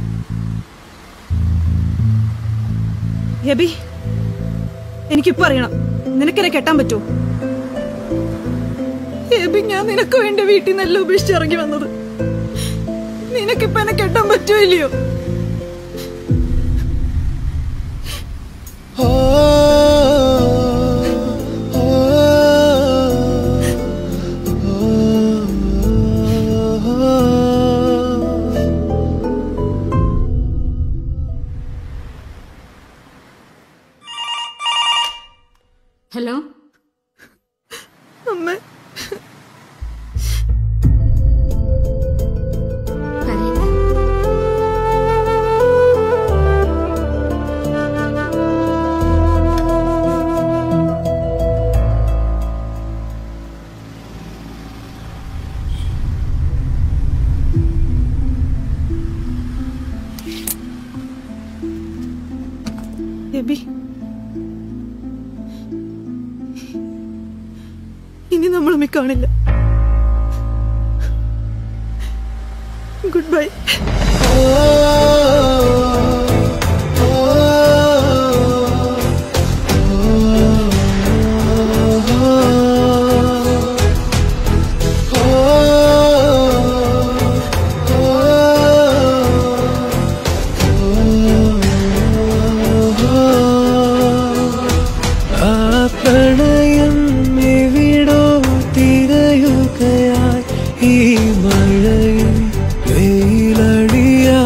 AB എനിക്കിപ്പോ അറിയണം നിനക്കെന്നെ കെട്ടാൻ പറ്റുമോ എബി ഞാൻ നിനക്ക് വേണ്ടി വീട്ടിൽ നിന്നെല്ലാം ഉപേക്ഷിച്ചിറങ്ങി വന്നത് നിനക്കിപ്പോ എന്നെ കെട്ടാൻ പറ്റുമോ ഇല്ലയോ ഹലോ അമ്മ കരയണ്ട എബി ഇനി നമ്മൾ തമ്മിൽ കാണില്ല ഗുഡ് ബൈ ആ പ്രണയം എവിടോ തിരയുകയായി ഈ മഴയിൽ വെയിലടിയാ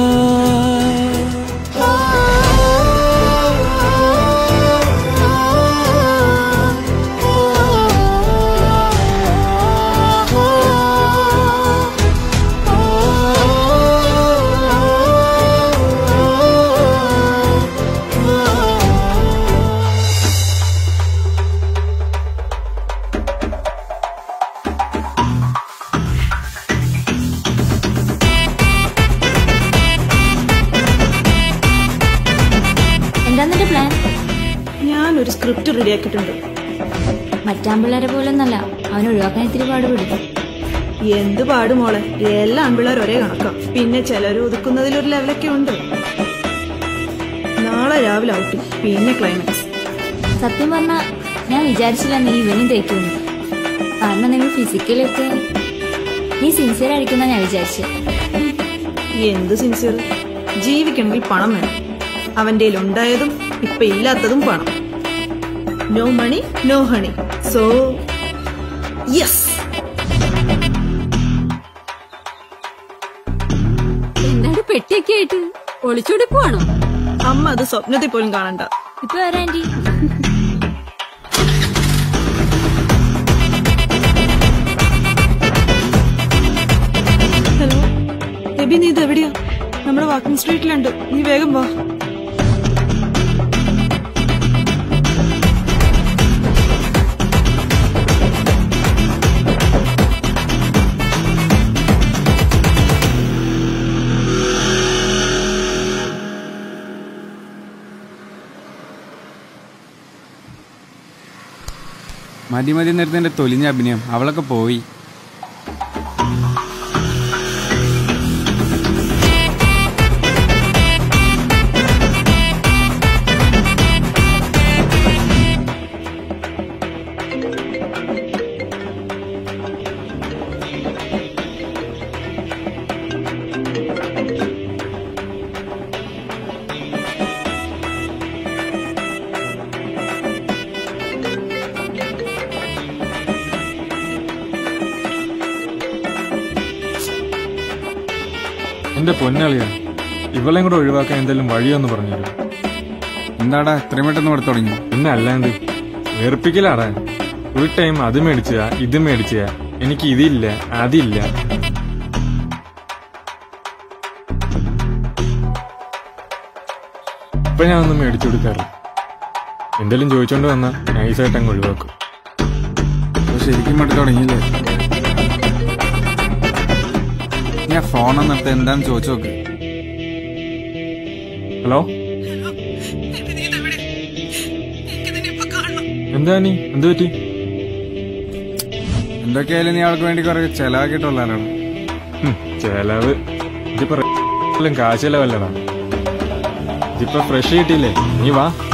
എന്താ നിന്റെ പ്ലാൻ ഞാനൊരു സ്ക്രിപ്റ്റ് റെഡിയാക്കിയിട്ടുണ്ട് മറ്റാമ്പിള്ളേരെ പോലൊന്നല്ല അവൻ ഒഴിവാക്കാൻ ഇത്തിരി പാടുപെടും എന്ത് പാട് മോളെ എല്ലാ ആൺപിള്ളേർ ഒരേ കണക്കാം പിന്നെ ചിലർ ഒതുക്കുന്നതിലൊരു ലെവലൊക്കെ ഉണ്ട് നാളെ രാവിലെ ഔട്ടിങ് പിന്നെ ക്ലൈമാക്സ് സത്യം പറഞ്ഞാ ഞാൻ വിചാരിച്ചില്ല നീ ഇവനും തേക്കുന്നു കാരണം നിങ്ങൾ ഫിസിക്കലൊക്കെ നീ സിൻസിയർ ആയിരിക്കുന്ന ഞാൻ വിചാരിച്ചത് എന്ത് സിൻസിയർ ജീവിക്കണമെങ്കിൽ പണം വേണം അവന്റെ ഉണ്ടായതും ഇപ്പൊ ഇല്ലാത്തതും പണം no money no honey so yes എന്താണ് പെട്ടിയൊക്കെ ആയിട്ട് ഒളിച്ചോടി പോവാണോ അമ്മ അത് സ്വപ്നത്തിൽ പോലും കാണണ്ട ഇപ്പൊ വരാ ആന്റി ഹലോ എബി നീ ഇത് എവിടെയാ നമ്മുടെ വാക്കിംഗ് സ്ട്രീറ്റിലുണ്ട് നീ വേഗം വാ മതി മതി നേരത്തെ എൻ്റെ തൊലിഞ്ഞ അഭിനയം അവളൊക്കെ പോയി എന്റെ പൊന്നളിയ ഇവളെയും കൂടെ ഒഴിവാക്കാൻ എന്തെങ്കിലും വഴിയൊന്ന് പറഞ്ഞു എന്താടാ ഇത്രയും പെട്ടെന്ന് ഇവിടെ തുടങ്ങി പിന്നെ അല്ലാണ്ട് വേർപ്പിക്കലാടാ ഫുൾ ടൈം അത് മേടിച്ച ഇത് മേടിച്ച എനിക്ക് ഇതില്ല അതില്ല ഇപ്പൊ ഞാൻ ഒന്നും മേടിച്ചു കൊടുക്കാറില്ല എന്തെങ്കിലും ചോദിച്ചോണ്ട് വന്നാ നൈസായിട്ട് അങ്ങ് ഒഴിവാക്കും അപ്പൊ ശരിക്കും ഇവിടെ തുടങ്ങിയില്ലേ ഞാൻ ഫോൺ എന്നിട്ട് എന്താന്ന് ചോദിച്ചു നോക്ക് ഹലോ എന്താ നീ എന്ത് പറ്റി എന്തൊക്കെയായാലും നീ അവൾക്ക് വേണ്ടി കുറെ ചെലവാക്കിയിട്ടുള്ളതാണ് ഹും, ചെലവ് ഇതിപ്പോ കാശിലവല്ലടാ ഇതിപ്പോ ഫ്രഷ് കിട്ടിയില്ലേ നീ വാ